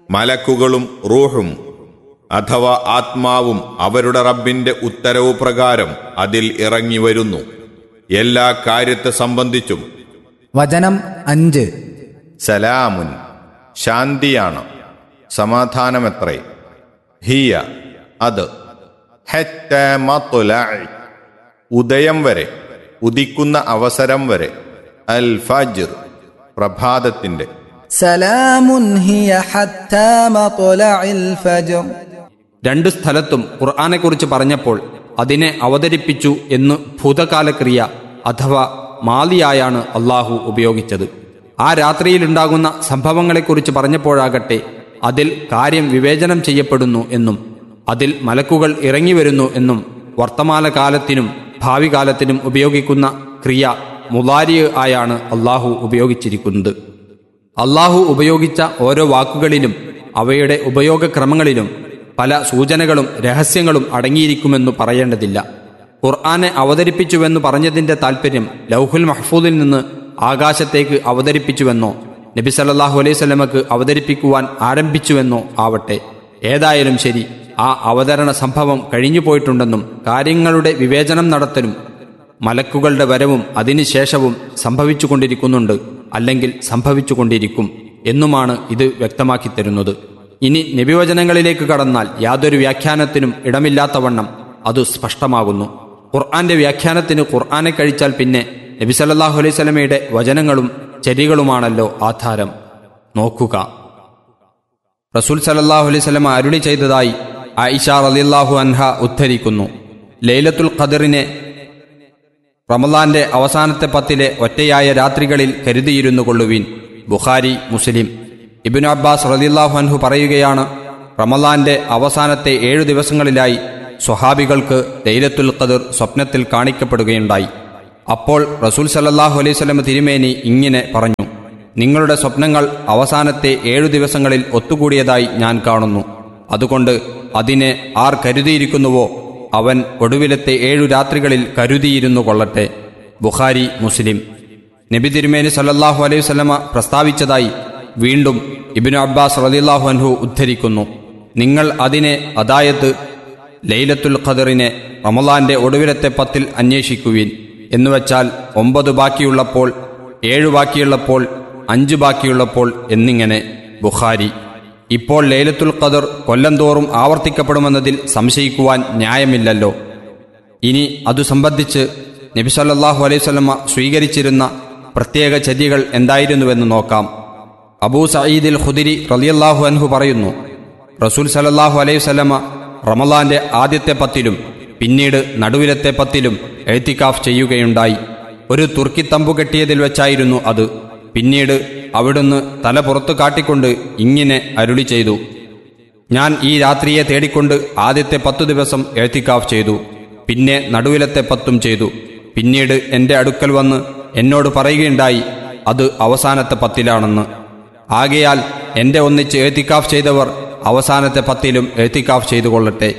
മലക്കുകളും റൂഹും അഥവാ ആത്മാവും അവരുടെ റബ്ബിന്റെ ഉത്തരവ് പ്രകാരം അതിൽ ഇറങ്ങി വരുന്നു എല്ലാ കാര്യത്തെ സംബന്ധിച്ചും വചനം അഞ്ച് സലാമുൻ ശാന്തിയാണ് സമാധാനമെത്രേ ഹിയ അത് ഹെറ്റ മത്ലഇ. ഉദയം വരെ ഉദിക്കുന്ന അവസരം വരെ അൽ ഫജ്ർ പ്രഭാതത്തിന്റെ سلام هي حتى مطلع الفجر രണ്ട് സ്ഥലത്തും ഖുർആാനെക്കുറിച്ച് പറഞ്ഞപ്പോൾ അതിനെ അവതരിപ്പിച്ചു എന്ന് ഭൂതകാലക്രിയ അഥവാ മാലിയായാണ് അള്ളാഹു ഉപയോഗിച്ചത് ആ രാത്രിയിലുണ്ടാകുന്ന സംഭവങ്ങളെക്കുറിച്ച് പറഞ്ഞപ്പോഴാകട്ടെ അതിൽ കാര്യം വിവേചനം ചെയ്യപ്പെടുന്നു എന്നും അതിൽ മലക്കുകൾ ഇറങ്ങി വരുന്നു എന്നും വർത്തമാനകാലത്തിനും ഭാവി കാലത്തിനും ഉപയോഗിക്കുന്ന ക്രിയ മുലാരിയ ആയാണ് അള്ളാഹു ഉപയോഗിച്ചിരിക്കുന്നത് അള്ളാഹു ഉപയോഗിച്ച ഓരോ വാക്കുകളിലും അവയുടെ ഉപയോഗക്രമങ്ങളിലും പല സൂചനകളും രഹസ്യങ്ങളും അടങ്ങിയിരിക്കുമെന്നു പറയേണ്ടതില്ല ഖുർആനെ അവതരിപ്പിച്ചുവെന്ന് പറഞ്ഞതിന്റെ താൽപ്പര്യം ലൗഹുൽ മഹ്ഫൂദിൽ നിന്ന് ആകാശത്തേക്ക് അവതരിപ്പിച്ചുവെന്നോ നബി സല്ലല്ലാഹു അലൈഹി സ്വലമക്ക് അവതരിപ്പിക്കുവാൻ ആരംഭിച്ചുവെന്നോ ആവട്ടെ ഏതായാലും ശരി ആ അവതരണ സംഭവം കഴിഞ്ഞു പോയിട്ടുണ്ടെന്നും കാര്യങ്ങളുടെ വിവേചനം നടത്തലും മലക്കുകളുടെ വരവും അതിനുശേഷവും സംഭവിച്ചുകൊണ്ടിരിക്കുന്നുണ്ട് അല്ലെങ്കിൽ സംഭവിച്ചുകൊണ്ടിരിക്കും എന്നുമാണ് ഇത് വ്യക്തമാക്കി തരുന്നത് ഇനി നബിവചനങ്ങളിലേക്ക് കടന്നാൽ യാതൊരു വ്യാഖ്യാനത്തിനും ഇടമില്ലാത്തവണ്ണം അത് സ്പഷ്ടമാകുന്നു ഖുർആന്റെ വ്യാഖ്യാനത്തിന് ഖുർആനെ കഴിച്ചാൽ പിന്നെ നബി സല്ലല്ലാഹു അലൈഹി സ്വലമയുടെ വചനങ്ങളും ചര്യകളുമാണല്ലോ ആധാരം നോക്കുക റസൂൽ സലല്ലാഹു അലൈഹി സ്വലമ അരുളി ചെയ്തതായി ആയിഷ റളിയല്ലാഹു അൻഹ ഉദ്ധരിക്കുന്നു ലൈലത്തുൽ ഖദറിനെ റമദാന്റെ അവസാനത്തെ പത്തിലെ ഒറ്റയായ രാത്രികളിൽ കരുതിയിരുന്നു കൊള്ളുവിൻ ബുഖാരി മുസ്ലിം ഇബിൻ അബ്ബാസ് റളിയല്ലാഹു അൻഹു പറയുകയാണ് റമദാന്റെ അവസാനത്തെ ഏഴു ദിവസങ്ങളിലായി സ്വഹാബികൾക്ക് ലൈലത്തുൽ ഖദർ സ്വപ്നത്തിൽ കാണിക്കപ്പെടുകയുണ്ടായി അപ്പോൾ റസൂൽ സല്ലല്ലാഹു അലൈഹി വസല്ലം തിരുമേനി ഇങ്ങനെ പറഞ്ഞു നിങ്ങളുടെ സ്വപ്നങ്ങൾ അവസാനത്തെ ഏഴു ദിവസങ്ങളിൽ ഒത്തുകൂടിയതായി ഞാൻ കാണുന്നു അതുകൊണ്ട് അതിനെ ആർ കരുതിയിരിക്കുന്നുവോ അവൻ ഒടുവിലത്തെ ഏഴു രാത്രികളിൽ കരുതിയിരുന്നു കൊള്ളട്ടെ ബുഖാരി മുസ്ലിം നബി തിരുമേനി സല്ലല്ലാഹു അലൈഹി വസല്ലമ പ്രസ്താവിച്ചതായി വീണ്ടും ഇബ്നു അബ്ബാസ് റളിയല്ലാഹു അൻഹു ഉദ്ധരിക്കുന്നു നിങ്ങൾ അതിനെ അതായത് ലൈലത്തുൽ ഖദറിനെ റമലാന്റെ ഒടുവിലത്തെ പത്തിൽ അന്വേഷിക്കുവീൻ എന്നുവച്ചാൽ ഒമ്പത് ബാക്കിയുള്ളപ്പോൾ ഏഴു ബാക്കിയുള്ളപ്പോൾ അഞ്ച് ബാക്കിയുള്ളപ്പോൾ എന്നിങ്ങനെ ബുഖാരി ഇപ്പോൾ ലൈലത്തുൽ ഖദർ കൊല്ലം തോറും ആവർത്തിക്കപ്പെടുമെന്നതിൽ സംശയിക്കുവാൻ ന്യായമില്ലല്ലോ ഇനി അതു സംബന്ധിച്ച് നബി സല്ലല്ലാഹു അലൈഹി വസല്ലമ സ്വീകരിച്ചിരുന്ന പ്രത്യേക ചര്യകൾ എന്തായിരുന്നുവെന്ന് നോക്കാം അബൂ സഈദിൽ ഖുദിരി റളിയല്ലാഹു അൻഹു പറയുന്നു റസൂൽ സല്ലല്ലാഹു അലൈഹി വസല്ലമ റമളാന്റെ ആദ്യത്തെ പത്തിലും പിന്നീട് നടുവിലത്തെ പത്തിലും എഴുത്തിക്കാഫ് ചെയ്യുകയുണ്ടായി ഒരു തുർക്കി തമ്പു കെട്ടിയതിൽ വെച്ചായിരുന്നു അത് പിന്നീട് അവിടുന്ന് തല പുറത്തു കാട്ടിക്കൊണ്ട് ഇങ്ങനെ അരുളി ചെയ്തു ഞാൻ ഈ രാത്രിയെ തേടിക്കൊണ്ട് ആദ്യത്തെ പത്തു ദിവസം എഴുത്തിക്കാഫ് ചെയ്തു പിന്നെ നടുവിലത്തെ പത്തും ചെയ്തു പിന്നീട് എൻ്റെ അടുക്കൽ വന്ന് എന്നോട് പറയുകയുണ്ടായി അത് അവസാനത്തെ പത്തിലാണെന്ന് ആകയാൽ എൻ്റെ ഒന്നിച്ച് എഴുത്തിക്കാഫ് ചെയ്തവർ അവസാനത്തെ പത്തിലും എഴുത്തിക്കാഫ് ചെയ്തു കൊള്ളട്ടെ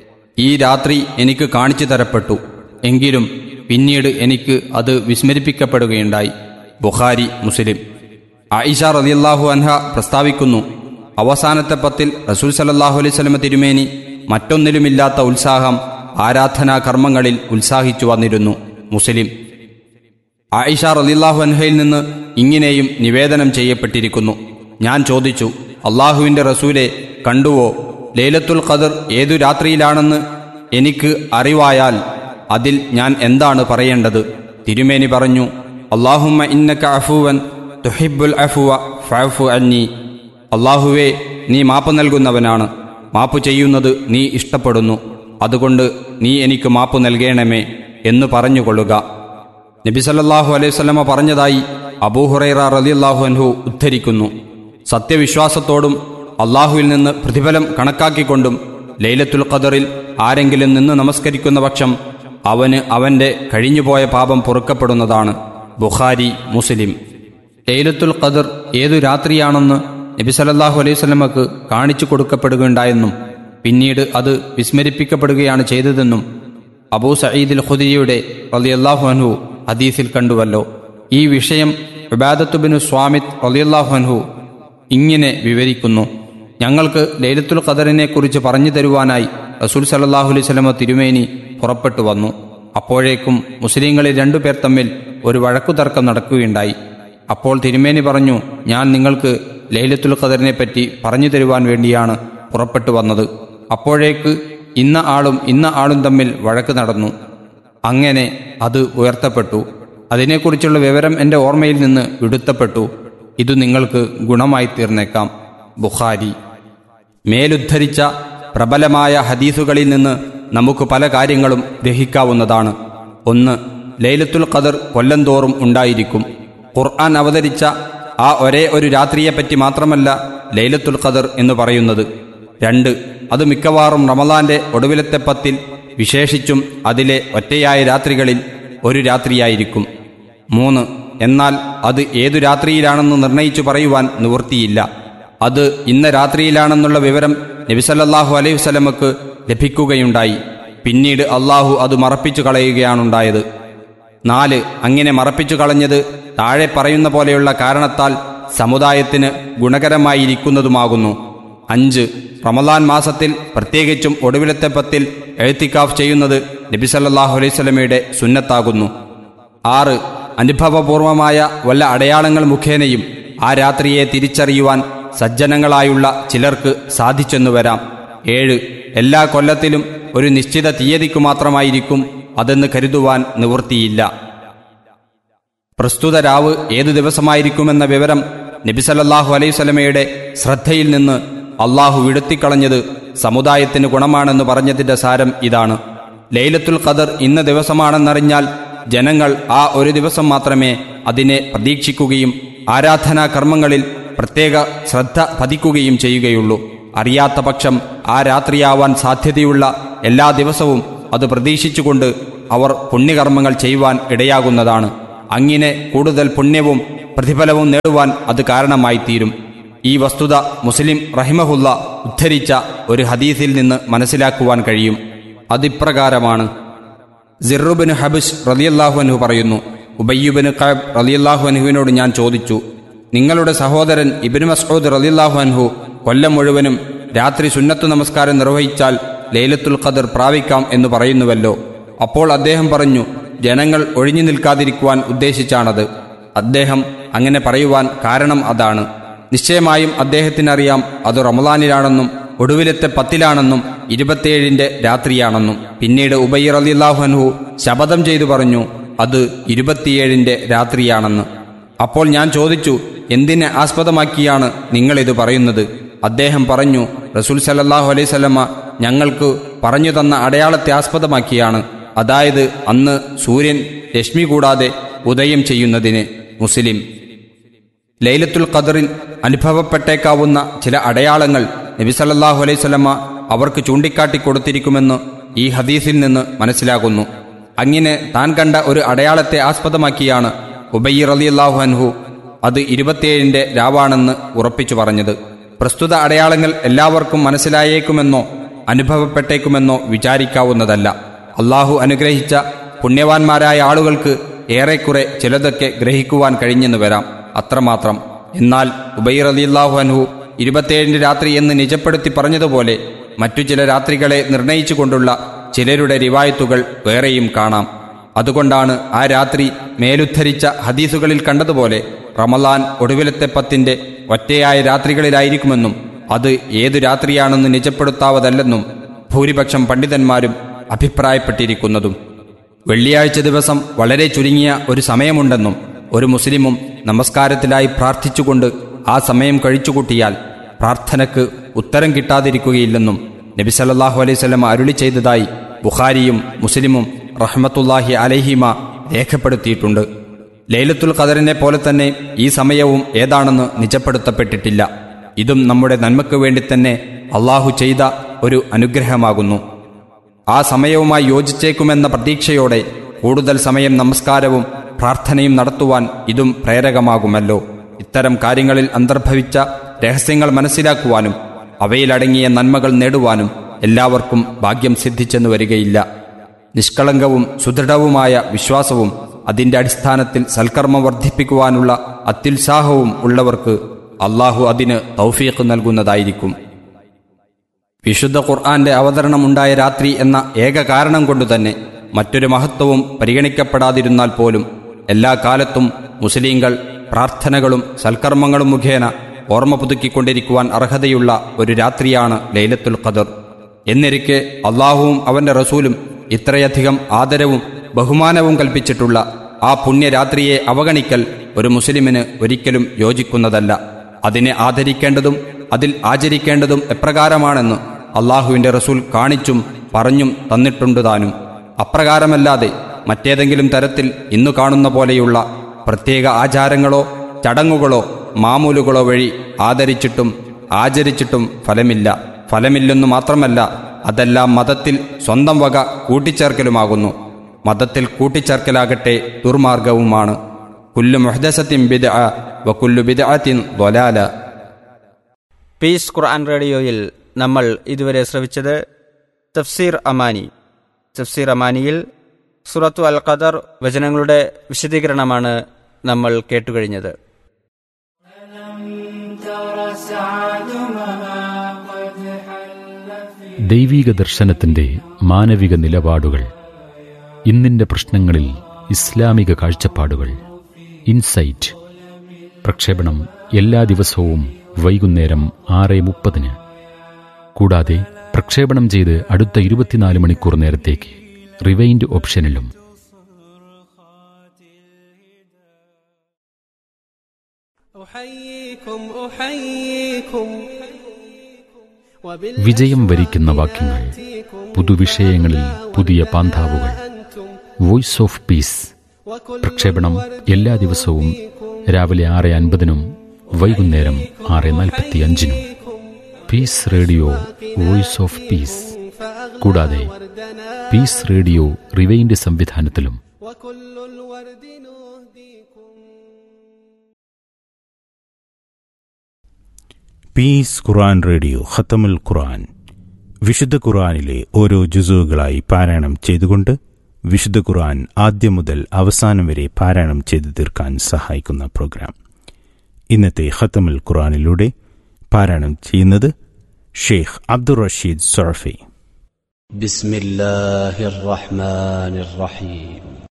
ഈ രാത്രി എനിക്ക് കാണിച്ചു തരപ്പെട്ടു എങ്കിലും പിന്നീട് എനിക്ക് അത് വിസ്മരിപ്പിക്കപ്പെടുകയുണ്ടായി ബുഖാരി മുസ്ലിം ആയിഷ റളിയല്ലാഹു അൻഹ പ്രസ്താവിക്കുന്നു അവസാനത്തെ പത്തിൽ റസൂൽ സല്ലല്ലാഹു അലൈഹി വസല്ലമ തിരുമേനി മറ്റൊന്നിലുമില്ലാത്ത ഉത്സാഹം ആരാധനാ കർമ്മങ്ങളിൽ ഉത്സാഹിച്ചു വന്നിരുന്നു മുസ്ലിം ആയിഷ റളിയല്ലാഹു അൻഹയിൽ നിന്ന് ഇങ്ങനെയും നിവേദനം ചെയ്യപ്പെട്ടിരിക്കുന്നു ഞാൻ ചോദിച്ചു അള്ളാഹുവിൻ്റെ റസൂലെ കണ്ടുവോ ലൈലത്തുൽ ഖദർ ഏതു രാത്രിയിലാണെന്ന് എനിക്ക് അറിവായാൽ അതിൽ ഞാൻ എന്താണ് പറയേണ്ടത് തിരുമേനി പറഞ്ഞു അള്ളാഹുമ്മ ഇന്നക അഫുവൻ തുഹിബുൽ അഫുവ ഫഅഫു അന്നി അള്ളാഹുവേ നീ മാപ്പ് നൽകുന്നവനാണ് മാപ്പ് ചെയ്യുന്നത് നീ ഇഷ്ടപ്പെടുന്നു അതുകൊണ്ട് നീ എനിക്ക് മാപ്പ് നൽകണമേ എന്ന് പറഞ്ഞുകൊള്ളുക നബി സല്ലല്ലാഹു അലൈഹി വസല്ലമ പറഞ്ഞതായി അബൂഹുറൈറ റളിയല്ലാഹു അൻഹു ഉദ്ധരിക്കുന്നു സത്യവിശ്വാസത്തോടും അള്ളാഹുവിൽ നിന്ന് പ്രതിഫലം കണക്കാക്കിക്കൊണ്ടും ലൈലത്തുൽ ഖദറിൽ ആരെങ്കിലും നിന്ന് നമസ്കരിക്കുന്ന പക്ഷം അവന് അവന്റെ കഴിഞ്ഞുപോയ പാപം പൊറുക്കപ്പെടുന്നതാണ് ബുഖാരി മുസ്ലിം ലൈലത്തുൽ ഖദർ ഏതു രാത്രിയാണെന്ന് നബി സല്ലല്ലാഹു അലൈഹി വസല്ലമക്ക് കാണിച്ചു കൊടുക്കപ്പെടുകയുണ്ടായെന്നും പിന്നീട് അത് വിസ്മരിപ്പിക്കപ്പെടുകയാണ് ചെയ്തതെന്നും അബൂ സഈദുൽ ഖുദിരിയുടെ റളിയല്ലാഹു അൻഹു ഹദീസിൽ കണ്ടുവല്ലോ ഈ വിഷയം ഇബാദത്തുബിനു സ്വാമിത് റളിയല്ലാഹു അൻഹു ഇങ്ങനെ വിവരിക്കുന്നു ഞങ്ങൾക്ക് ലൈലത്തുൽ ഖദറിനെ കുറിച്ച് പറഞ്ഞു തരുവാനായി റസൂൽ സല്ലാഹു അലൈഹി സ്വലമ തിരുമേനി പുറപ്പെട്ടു വന്നു അപ്പോഴേക്കും മുസ്ലിങ്ങളിൽ രണ്ടുപേർ തമ്മിൽ ഒരു വഴക്കുതർക്കം നടക്കുകയുണ്ടായി അപ്പോൾ തിരുമേനി പറഞ്ഞു ഞാൻ നിങ്ങൾക്ക് ലൈലത്തുൽ ഖദറിനെ പറ്റി പറഞ്ഞു തരുവാൻ വേണ്ടിയാണ് പുറപ്പെട്ടു വന്നത് അപ്പോഴേക്ക് ഇന്ന ആളും ഇന്ന ആളും തമ്മിൽ വഴക്ക് നടന്നു അങ്ങനെ അത് ഉയർത്തപ്പെട്ടു അതിനെക്കുറിച്ചുള്ള വിവരം എൻ്റെ ഓർമ്മയിൽ നിന്ന് വിടുത്തപ്പെട്ടു ഇത് നിങ്ങൾക്ക് ഗുണമായി തീർന്നേക്കാം ബുഖാരി മേലുദ്ധരിച്ച പ്രബലമായ ഹദീസുകളിൽ നിന്ന് നമുക്ക് പല കാര്യങ്ങളും ഗ്രഹിക്കാവുന്നതാണ് ഒന്ന് ലൈലത്തുൽ ഖദർ കൊല്ലം തോറും ഉണ്ടായിരിക്കും ഖുർആൻ അവതരിച്ച ആ ഒരേ ഒരു രാത്രിയെപ്പറ്റി മാത്രമല്ല ലൈലത്തുൽ ഖദർ എന്ന് പറയുന്നത് രണ്ട് അത് മിക്കവാറും റമദാന്റെ ഒടുവിലത്തെ പത്തിൽ വിശേഷിച്ചും അതിലെ ഒറ്റയായ രാത്രികളിൽ ഒരു രാത്രിയായിരിക്കും മൂന്ന് എന്നാൽ അത് ഏതു രാത്രിയിലാണെന്ന് നിർണയിച്ചു പറയുവാൻ നിവൃത്തിയില്ല അത് ഇന്ന രാത്രിയിലാണെന്നുള്ള വിവരം നബിസല്ലാഹു അലൈഹി വസല്ലമക്ക് ലഭിക്കുകയുണ്ടായി പിന്നീട് അള്ളാഹു അത് മറപ്പിച്ചു കളയുകയാണുണ്ടായത് നാല് അങ്ങനെ മറപ്പിച്ചു കളഞ്ഞത് താഴെ പറയുന്ന പോലെയുള്ള കാരണത്താൽ സമുദായത്തിന് ഗുണകരമായിരിക്കുന്നതുമാകുന്നു അഞ്ച് റമദാൻ മാസത്തിൽ പ്രത്യേകിച്ചും ഒടുവിലത്തെ പത്തിൽ എഴുത്തിക്കാഫ് ചെയ്യുന്നത് നബിസല്ലാഹു അലൈഹി സ്വലമയുടെ സുന്നത്താകുന്നു ആറ് അനുഭവപൂർവമായ വല്ല അടയാളങ്ങൾ മുഖേനയും ആ രാത്രിയെ തിരിച്ചറിയുവാൻ സജ്ജനങ്ങളായുള്ള ചിലർക്ക് സാധിച്ചെന്നു വരാം ഏഴ് എല്ലാ കൊല്ലത്തിലും ഒരു നിശ്ചിത തീയതിക്കു മാത്രമായിരിക്കും അതെന്ന് കരുതുവാൻ നിവൃത്തിയില്ല പ്രസ്തുത രാവ് ഏതു ദിവസമായിരിക്കുമെന്ന വിവരം നബിസല്ലാഹു അലൈഹി സ്വലമയുടെ ശ്രദ്ധയിൽ നിന്ന് അള്ളാഹു വിടുത്തിക്കളഞ്ഞത് സമുദായത്തിന് ഗുണമാണെന്ന് പറഞ്ഞതിന്റെ സാരം ഇതാണ് ലൈലത്തുൽ ഖദർ ഇന്ന ദിവസമാണെന്നറിഞ്ഞാൽ ജനങ്ങൾ ആ ഒരു ദിവസം മാത്രമേ അതിനെ പ്രതീക്ഷിക്കുകയും ആരാധനാ കർമ്മങ്ങളിൽ പ്രത്യേക ശ്രദ്ധ പതിക്കുകയും ചെയ്യുകയുള്ളൂ അറിയാത്ത പക്ഷം ആ രാത്രിയാവാൻ സാധ്യതയുള്ള എല്ലാ ദിവസവും അത് പ്രതീക്ഷിച്ചുകൊണ്ട് അവർ പുണ്യകർമ്മങ്ങൾ ചെയ്യുവാൻ ഇടയാകുന്നതാണ് അങ്ങനെ കൂടുതൽ പുണ്യവും പ്രതിഫലവും നേടുവാൻ അത് കാരണമായി തീരും ഈ വസ്തുത മുസ്ലിം റഹിമഹുല്ല ഉദ്ധരിച്ച ഒരു ഹദീസിൽ നിന്ന് മനസ്സിലാക്കുവാൻ കഴിയും അതിപ്രകാരമാണ് സിറുബിന് ഹബിഷ് റലിയല്ലാഹു അൻഹു പറയുന്നു ഉബയ്യുബിന് കബ് റലിയല്ലാഹു അൻഹുവിനോട് ഞാൻ ചോദിച്ചു നിങ്ങളുടെ സഹോദരൻ ഇബിന് മസ്ഊദ് റലിയല്ലാഹു അൻഹു കൊല്ലം മുഴുവനും രാത്രി സുന്നത്തു നമസ്കാരം നിർവഹിച്ചാൽ ലൈലത്തുൽ ഖദർ പ്രാപിക്കാം എന്ന് പറയുന്നുവല്ലോ അപ്പോൾ അദ്ദേഹം പറഞ്ഞു ജനങ്ങൾ ഒഴിഞ്ഞു നിൽക്കാതിരിക്കുവാൻ ഉദ്ദേശിച്ചാണത് അദ്ദേഹം അങ്ങനെ പറയുവാൻ കാരണം അതാണ് നിശ്ചയമായും അദ്ദേഹത്തിനറിയാം അത് റമദാനിലാണെന്നും ഒടുവിലത്തെ പത്തിലാണെന്നും ഇരുപത്തിയേഴിന്റെ രാത്രിയാണെന്നും പിന്നീട് ഉബൈർ അലില്ലാഹു അൻഹു ശപഥം ചെയ്തു പറഞ്ഞു അത് ഇരുപത്തിയേഴിന്റെ രാത്രിയാണെന്ന് അപ്പോൾ ഞാൻ ചോദിച്ചു എന്തിനെ ആസ്പദമാക്കിയാണ് നിങ്ങളിത് പറയുന്നത് അദ്ദേഹം പറഞ്ഞു റസൂൽ സലല്ലാഹു അലൈഹി സ്വലമ ഞങ്ങൾക്ക് പറഞ്ഞു തന്ന അടയാളത്തെ ആസ്പദമാക്കിയാണ് അതായത് അന്ന് സൂര്യൻ രശ്മി കൂടാതെ ഉദയം ചെയ്യുന്നതിന് മുസ്ലിം ലൈലത്തുൽ ഖദറിൽ അനുഭവപ്പെട്ടേക്കാവുന്ന ചില അടയാളങ്ങൾ നബി സല്ലല്ലാഹു അലൈഹി സ്വലമ അവർക്ക് ചൂണ്ടിക്കാട്ടി കൊടുത്തിരിക്കുമെന്ന് ഈ ഹദീസിൽ നിന്ന് മനസ്സിലാകുന്നു അങ്ങനെ താൻ കണ്ട ഒരു അടയാളത്തെ ആസ്പദമാക്കിയാണ് ഉബയ്യർ അലിയല്ലാഹു അൻഹു അത് ഇരുപത്തിയേഴിന്റെ രാവാണെന്ന് ഉറപ്പിച്ചു പറഞ്ഞത് പ്രസ്തുത അടയാളങ്ങൾ എല്ലാവർക്കും മനസ്സിലായേക്കുമെന്നോ അനുഭവപ്പെട്ടേക്കുമെന്നോ വിചാരിക്കാവുന്നതല്ല അള്ളാഹു അനുഗ്രഹിച്ച പുണ്യവാന്മാരായ ആളുകൾക്ക് ഏറെക്കുറെ ചിലതൊക്കെ ഗ്രഹിക്കുവാൻ കഴിഞ്ഞെന്ന് വരാം അത്രമാത്രം എന്നാൽ ഉബൈർ അലിയല്ലാഹു അൻഹു ഇരുപത്തിയേഴിന്റെ രാത്രി എന്ന് നിജപ്പെടുത്തി പറഞ്ഞതുപോലെ മറ്റു ചില രാത്രികളെ നിർണയിച്ചുകൊണ്ടുള്ള ചിലരുടെ റിവായത്തുകൾ വേറെയും കാണാം അതുകൊണ്ടാണ് ആ രാത്രി മേലുദ്ധരിച്ച ഹദീസുകളിൽ കണ്ടതുപോലെ റമലാൻ ഒടുവിലത്തെ പത്തിന്റെ ഒറ്റയായ രാത്രികളിലായിരിക്കുമെന്നും അത് ഏതു രാത്രിയാണെന്ന് നിജപ്പെടുത്താവതല്ലെന്നും ഭൂരിപക്ഷം പണ്ഡിതന്മാരും അഭിപ്രായപ്പെട്ടിരിക്കുന്നതും വെള്ളിയാഴ്ച ദിവസം വളരെ ചുരുങ്ങിയ ഒരു സമയമുണ്ടെന്നും ഒരു മുസ്ലിമും നമസ്കാരത്തിലായി പ്രാർത്ഥിച്ചുകൊണ്ട് ആ സമയം കഴിച്ചുകൂട്ടിയാൽ പ്രാർത്ഥനയ്ക്ക് ഉത്തരം കിട്ടാതിരിക്കുകയില്ലെന്നും നബി സല്ലല്ലാഹു അലൈഹി വസല്ലം അരുളി ചെയ്തതായി ബുഖാരിയും മുസ്ലിമും റഹ്മത്തുല്ലാഹി അലൈഹിമ രേഖപ്പെടുത്തിയിട്ടുണ്ട് ലൈലത്തുൽ ഖദറിനെ പോലെ തന്നെ ഈ സമയവും ഏതാണെന്ന് നിജപ്പെടുത്തപ്പെട്ടിട്ടില്ല ഇതും നമ്മുടെ നന്മയ്ക്ക് വേണ്ടി തന്നെ അള്ളാഹു ചെയ്ത ഒരു അനുഗ്രഹമാകുന്നു ആ സമയവുമായി യോജിച്ചേക്കുമെന്ന പ്രതീക്ഷയോടെ കൂടുതൽ സമയം നമസ്കാരവും പ്രാർത്ഥനയും നടത്തുവാൻ ഇതും പ്രേരകമാകുമല്ലോ ഇത്തരം കാര്യങ്ങളിൽ അന്തർഭവിച്ച രഹസ്യങ്ങൾ മനസ്സിലാക്കുവാനും അവയിലടങ്ങിയ നന്മകൾ നേടുവാനും എല്ലാവർക്കും ഭാഗ്യം സിദ്ധിച്ചെന്നു വരികയില്ല നിഷ്കളങ്കവും സുദൃഢവുമായ വിശ്വാസവും അതിന്റെ അടിസ്ഥാനത്തിൽ സൽക്കർമ്മം വർദ്ധിപ്പിക്കുവാനുള്ള അത്യുത്സാഹവും ഉള്ളവർക്ക് അള്ളാഹു അതിന് തൗഫീഖ് നൽകുന്നതായിരിക്കും വിശുദ്ധ ഖുർആന്റെ അവതരണമുണ്ടായ രാത്രി എന്ന ഏക കാരണം കൊണ്ടുതന്നെ മറ്റൊരു മഹത്വവും പരിഗണിക്കപ്പെടാതിരുന്നാൽ പോലും എല്ലാ കാലത്തും മുസ്ലിങ്ങൾ പ്രാർത്ഥനകളും സൽക്കർമ്മങ്ങളും മുഖേന ഓർമ്മ പുതുക്കിക്കൊണ്ടിരിക്കുവാൻ അർഹതയുള്ള ഒരു രാത്രിയാണ് ലൈലത്തുൽ ഖദർ എന്നിരിക്കെ അള്ളാഹുവും അവന്റെ റസൂലും ഇത്രയധികം ആദരവും ബഹുമാനവും കൽപ്പിച്ചിട്ടുള്ള ആ പുണ്യരാത്രിയെ അവഗണിക്കൽ ഒരു മുസ്ലിമിന് ഒരിക്കലും യോജിക്കുന്നതല്ല അതിനെ ആദരിക്കേണ്ടതും അതിൽ ആചരിക്കേണ്ടതും എപ്രകാരമാണെന്ന് അള്ളാഹുവിന്റെ റസൂൽ കാണിച്ചും പറഞ്ഞും തന്നിട്ടുണ്ട് താനും അപ്രകാരമല്ലാതെ മറ്റേതെങ്കിലും തരത്തിൽ ഇന്നു കാണുന്ന പോലെയുള്ള പ്രത്യേക ആചാരങ്ങളോ ചടങ്ങുകളോ മാമൂലുകളോ വഴി ആദരിച്ചിട്ടും ആചരിച്ചിട്ടും ഫലമില്ല ഫലമില്ലെന്നു മാത്രമല്ല അതെല്ലാം മതത്തിൽ സ്വന്തം വക കൂട്ടിച്ചേർക്കലുമാകുന്നു മതത്തിൽ കൂട്ടിച്ചേർക്കലാകട്ടെ ദുർമാർഗവുമാണ് കുല്ലു മുഹദസത്തിൻ ബിദ വ കുല്ലു ബിദഅത്തിൻ ദ്വലാല പീസ് ഖുർആൻ റേഡിയോയിൽ നമ്മൾ ഇതുവരെ ശ്രവിച്ചത് തഫ്സീർ അമാനി തഫ്സീർ അമാനിയിൽ സുറത്തു അൽ ഖദർ വചനങ്ങളുടെ വിശദീകരണമാണ് നമ്മൾ കേട്ടുകഴിഞ്ഞത് ദൈവീക ദർശനത്തിന്റെ മാനവിക നിലപാടുകൾ ഇന്നിന്റെ പ്രശ്നങ്ങളിൽ ഇസ്ലാമിക കാഴ്ചപ്പാടുകൾ ഇൻസൈറ്റ് പ്രക്ഷേപണം എല്ലാ ദിവസവും വൈകുന്നേരം ആറ് മുപ്പതിന് കൂടാതെ പ്രക്ഷേപണം ചെയ്ത് അടുത്ത ഇരുപത്തിനാല് മണിക്കൂർ നേരത്തേക്ക് റിവൈൻഡ് ഓപ്ഷനിലും أحييكم أحييكم വിജയം വരിക്കുന്ന വാക്യങ്ങൾ പുതുവിഷയങ്ങളിൽ പുതിയ പാന്താവുകൾ വോയിസ് ഓഫ് പീസ് പ്രക്ഷേപണം എല്ലാ ദിവസവും രാവിലെ ആറ് അൻപതിനും വൈകുന്നേരം ആറ് നാൽപ്പത്തി അഞ്ചിനും peace radio voice of peace കൂടാതെ പീസ് റേഡിയോ റിവൈൻഡ് സംവിധാനത്തിലും وكل الورد نهديكم പീസ് ഖുർആൻ റേഡിയോ ഖത്തമുൽ ഖുർആൻ വിശുദ്ധ ഖുർആനിലെ ഓരോ ജുസുകളായി പാരായണം ചെയ്തുകൊണ്ട് വിശുദ്ധ ഖുർആൻ ആദ്യം മുതൽ അവസാനം വരെ പാരായണം ചെയ്തു തീർക്കാൻ സഹായിക്കുന്ന പ്രോഗ്രാം ഇന്നത്തെ ഖത്തമുൽ ഖുർആനിലൂടെ പാരായണം ചെയ്യുന്നത് ഷെയ്ഖ് അബ്ദുൾ റഷീദ് സൊറഫി بسم الله الرحمن الرحيم